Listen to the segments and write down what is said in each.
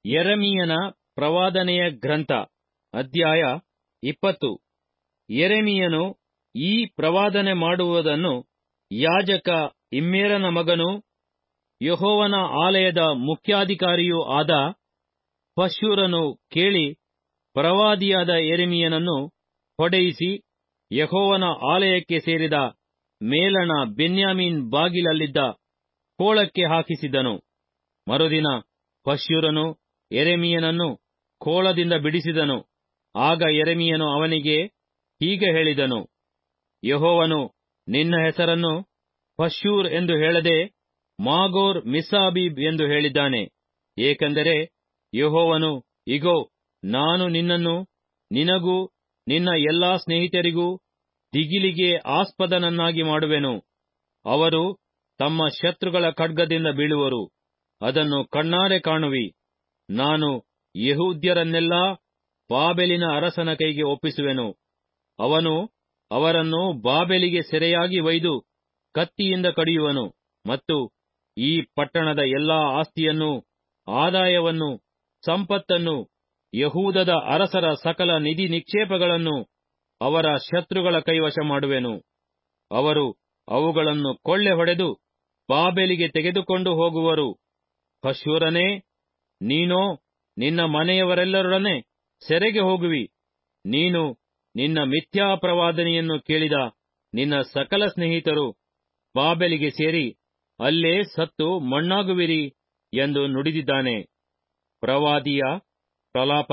ಯೆರೆಮೀಯನ ಪ್ರವಾದನೆಯ ಗ್ರಂಥ ಅಧ್ಯಾಯ ಇಪ್ಪತ್ತು ಯೆರೆಮೀಯನು ಈ ಪ್ರವಾದನೆ ಮಾಡುವುದನ್ನು ಯಾಜಕ ಇಮ್ಮೇರನ ಮಗನೂ ಯೆಹೋವನ ಆಲಯದ ಮುಖ್ಯಾಧಿಕಾರಿಯೂ ಆದ ಪಶ್ಹೂರನು ಕೇಳಿ ಪ್ರವಾದಿಯಾದ ಯೆರೆಮೀಯನನ್ನು ಹೊಡೆಯಿಸಿ ಯೆಹೋವನ ಆಲಯಕ್ಕೆ ಸೇರಿದ ಮೇಲಣ ಬೆನ್ಯಾಮೀನ್ ಬಾಗಿಲಲ್ಲಿದ್ದ ಕೋಳಕ್ಕೆ ಹಾಕಿಸಿದನು ಮರುದಿನ ಪಶ್ಹೂರನು ಯೆರೆಮೀಯನನ್ನು ಕೋಳದಿಂದ ಬಿಡಿಸಿದನು ಆಗ ಯೆರೆಮೀಯನು ಅವನಿಗೆ ಹೀಗೆ ಹೇಳಿದನು ಯೆಹೋವನು ನಿನ್ನ ಹೆಸರನ್ನು ಪಶ್ಹೂರ್ ಎಂದು ಹೇಳದೆ ಮಾಗೋರ್ ಮಿಸ್ಸಾಬೀಬ್ ಎಂದು ಹೇಳಿದ್ದಾನೆ ಏಕೆಂದರೆ ಯೆಹೋವನು ಇಗೋ ನಾನು ನಿನ್ನನ್ನು ನಿನಗೂ ನಿನ್ನ ಎಲ್ಲಾ ಸ್ನೇಹಿತರಿಗೂ ದಿಗಿಲಿಗೆ ಆಸ್ಪದನನ್ನಾಗಿ ಮಾಡುವೆನು ಅವರು ತಮ್ಮ ಶತ್ರುಗಳ ಖಡ್ಗದಿಂದ ಬೀಳುವರು ಅದನ್ನು ಕಣ್ಣಾರೆ ಕಾಣುವಿ ನಾನು ಯಹೂದ್ಯರನ್ನೆಲ್ಲಾ ಬಾಬೆಲಿನ ಅರಸನ ಕೈಗೆ ಒಪ್ಪಿಸುವೆನು ಅವನು ಅವರನ್ನು ಬಾಬೆಲಿಗೆ ಸೆರೆಯಾಗಿ ಒಯ್ದು ಕತ್ತಿಯಿಂದ ಕಡಿಯುವನು ಮತ್ತು ಈ ಪಟ್ಟಣದ ಎಲ್ಲಾ ಆಸ್ತಿಯನ್ನು ಆದಾಯವನ್ನು ಸಂಪತ್ತನ್ನು ಯಹೂದದ ಅರಸರ ಸಕಲ ನಿಧಿ ನಿಕ್ಷೇಪಗಳನ್ನು ಅವರ ಶತ್ರುಗಳ ಕೈವಶ ಮಾಡುವೆನು ಅವರು ಅವುಗಳನ್ನು ಕೊಳ್ಳೆ ಹೊಡೆದು ಬಾಬೆಲಿಗೆ ತೆಗೆದುಕೊಂಡು ಹೋಗುವರು ಪಶೂರನೇ ನೀನೋ ನಿನ್ನ ಮನೆಯವರೆಲ್ಲರೊಡನೆ ಸೆರೆಗೆ ಹೋಗುವಿ ನೀನು ನಿನ್ನ ಮಿಥ್ಯಾ ಪ್ರವಾದನೆಯನ್ನು ಕೇಳಿದ ನಿನ್ನ ಸಕಲ ಸ್ನೇಹಿತರು ಬಾಬೆಲಿಗೆ ಸೇರಿ ಅಲ್ಲೇ ಸತ್ತು ಮಣ್ಣಾಗುವಿರಿ ಎಂದು ನುಡಿದಿದ್ದಾನೆ ಪ್ರವಾದಿಯ ಪ್ರಲಾಪ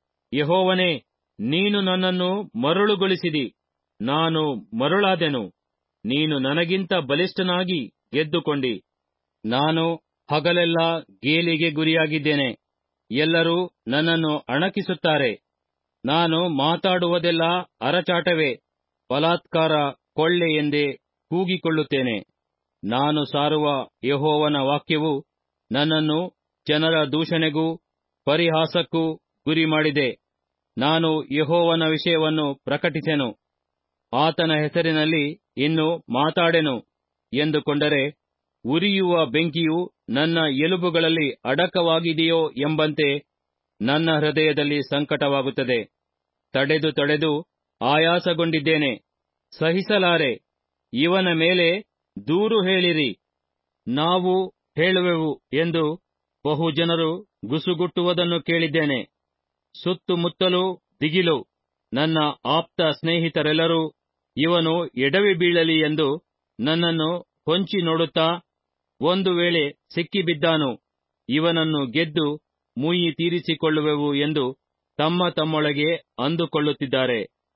ಯಹೋವನೇ ನೀನು ನನ್ನನ್ನು ಮರುಳುಗೊಳಿಸಿದಿ ನಾನು ಮರುಳಾದೆನು ನೀನು ನನಗಿಂತ ಬಲಿಷ್ಠನಾಗಿ ಗೆದ್ದುಕೊಂಡಿ ನಾನು ಹಗಲೆಲ್ಲ ಗೇಲಿಗೆ ಗುರಿಯಾಗಿದ್ದೇನೆ ಎಲ್ಲರೂ ನನ್ನನ್ನು ಅಣಕಿಸುತ್ತಾರೆ ನಾನು ಮಾತಾಡುವುದೆಲ್ಲ ಅರಚಾಟವೇ ಬಲಾತ್ಕಾರ ಕೊಳ್ಳೆ ಎಂದೇ ಕೂಗಿಕೊಳ್ಳುತ್ತೇನೆ ನಾನು ಸಾರುವ ಯಹೋವನ ವಾಕ್ಯವು ನನ್ನನ್ನು ಜನರ ದೂಷಣೆಗೂ ಪರಿಹಾಸಕ್ಕೂ ಗುರಿ ಮಾಡಿದೆ ನಾನು ಯಹೋವನ ವಿಷಯವನ್ನು ಪ್ರಕಟಿಸೆನು ಆತನ ಹೆಸರಿನಲ್ಲಿ ಇನ್ನು ಮಾತಾಡೆನು ಎಂದುಕೊಂಡರೆ ಉರಿಯುವ ಬೆಂಕಿಯು ನನ್ನ ಎಲುಬುಗಳಲ್ಲಿ ಅಡಕವಾಗಿದೆಯೋ ಎಂಬಂತೆ ನನ್ನ ಹೃದಯದಲ್ಲಿ ಸಂಕಟವಾಗುತ್ತದೆ ತಡೆದು ತಡೆದು ಆಯಾಸಗೊಂಡಿದ್ದೇನೆ ಸಹಿಸಲಾರೆ ಇವನ ಮೇಲೆ ದೂರು ಹೇಳಿರಿ ನಾವು ಹೇಳುವೆವು ಎಂದು ಬಹು ಜನರು ಗುಸುಗುಟ್ಟುವುದನ್ನು ಕೇಳಿದ್ದೇನೆ ಸುತ್ತುಮುತ್ತಲೂ ದಿಗಿಲು ನನ್ನ ಆಪ್ತ ಸ್ನೇಹಿತರೆಲ್ಲರೂ ಇವನು ಎಡವಿ ಬೀಳಲಿ ಎಂದು ನನ್ನನ್ನು ಹೊಂಚಿ ನೋಡುತ್ತಾ ಒಂದು ವೇಳೆ ಸಿಕ್ಕಿಬಿದ್ದಾನು ಇವನನ್ನು ಗೆದ್ದು ಮುಯ್ಯಿ ತೀರಿಸಿಕೊಳ್ಳುವೆವು ಎಂದು ತಮ್ಮ ತಮ್ಮೊಳಗೆ ಅಂದುಕೊಳ್ಳುತ್ತಿದ್ದಾರೆ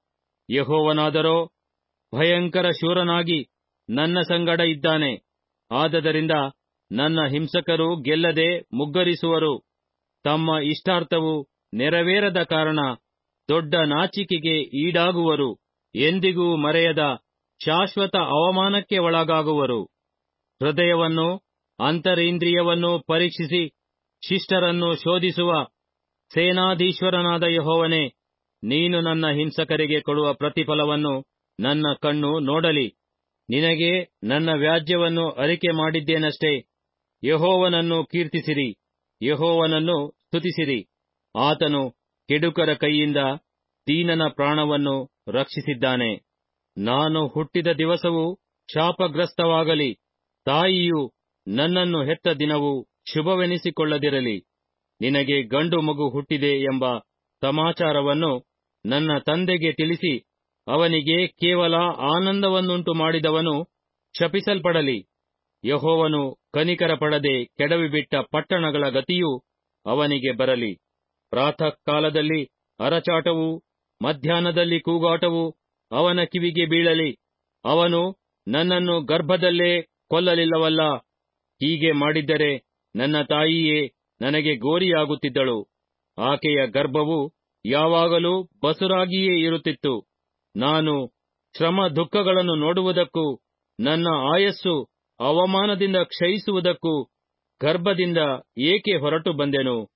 ಯಹೋವನಾದರೋ ಭಯಂಕರ ಶೂರನಾಗಿ ನನ್ನ ಸಂಗಡ ಇದ್ದಾನೆ ಆದದರಿಂದ ನನ್ನ ಹಿಂಸಕರು ಗೆಲ್ಲದೆ ಮುಗ್ಗರಿಸುವರು ತಮ್ಮ ಇಷ್ಟಾರ್ಥವು ನೆರವೇರದ ಕಾರಣ ದೊಡ್ಡ ನಾಚಿಕೆಗೆ ಈಡಾಗುವರು ಎಂದಿಗೂ ಮರೆಯದ ಶಾಶ್ವತ ಅವಮಾನಕ್ಕೆ ಒಳಗಾಗುವರು ಹೃದಯವನ್ನು ಅಂತರೇಂದ್ರಿಯವನ್ನು ಪರೀಕ್ಷಿಸಿ ಶಿಷ್ಟರನ್ನು ಶೋಧಿಸುವ ಸೇನಾಧೀಶ್ವರನಾದ ಯಹೋವನೇ ನೀನು ನನ್ನ ಹಿಂಸಕರಿಗೆ ಕೊಡುವ ಪ್ರತಿಫಲವನ್ನು ನನ್ನ ಕಣ್ಣು ನೋಡಲಿ ನಿನಗೆ ನನ್ನ ವ್ಯಾಜ್ಯವನ್ನು ಅರಿಕೆ ಮಾಡಿದ್ದೇನಷ್ಟೇ ಯಹೋವನನ್ನು ಕೀರ್ತಿಸಿರಿ ಯಹೋವನನ್ನು ಸ್ತುತಿಸಿರಿ ಆತನು ಕೆಡುಕರ ಕೈಯಿಂದ ದೀನನ ಪ್ರಾಣವನ್ನು ರಕ್ಷಿಸಿದ್ದಾನೆ ನಾನು ಹುಟ್ಟಿದ ದಿವಸವು ಶಾಪಗ್ರಸ್ತವಾಗಲಿ ತಾಯಿಯು ನನ್ನನ್ನು ಹೆತ್ತ ದಿನವು ಶುಭವೆನಿಸಿಕೊಳ್ಳದಿರಲಿ ನಿನಗೆ ಗಂಡು ಮಗು ಹುಟ್ಟಿದೆ ಎಂಬ ಸಮಾಚಾರವನ್ನು ನನ್ನ ತಂದೆಗೆ ತಿಳಿಸಿ ಅವನಿಗೆ ಕೇವಲ ಆನಂದವನ್ನುಂಟು ಮಾಡಿದವನು ಶಪಿಸಲ್ಪಡಲಿ ಯಹೋವನು ಕನಿಕರ ಪಡದೆ ಕೆಡವಿಬಿಟ್ಟ ಪಟ್ಟಣಗಳ ಗತಿಯು ಅವನಿಗೆ ಬರಲಿ ಪ್ರಾತಃ ಕಾಲದಲ್ಲಿ ಅರಚಾಟವೂ ಮಧ್ಯಾಹ್ನದಲ್ಲಿ ಕೂಗಾಟವು ಅವನ ಕಿವಿಗೆ ಬೀಳಲಿ ಅವನು ನನ್ನನ್ನು ಗರ್ಭದಲ್ಲೇ ಕೊಲ್ಲಲಿಲ್ಲವಲ್ಲ ಹೀಗೆ ಮಾಡಿದ್ದರೆ ನನ್ನ ತಾಯಿಯೇ ನನಗೆ ಗೋರಿಯಾಗುತ್ತಿದ್ದಳು ಆಕೆಯ ಗರ್ಭವು ಯಾವಾಗಲೂ ಬಸುರಾಗಿಯೇ ಇರುತ್ತಿತ್ತು ನಾನು ಶ್ರಮ ದುಃಖಗಳನ್ನು ನೋಡುವುದಕ್ಕೂ ನನ್ನ ಆಯಸ್ಸು ಅವಮಾನದಿಂದ ಕ್ಷಯಿಸುವುದಕ್ಕೂ ಗರ್ಭದಿಂದ ಏಕೆ ಹೊರಟು ಬಂದೆನು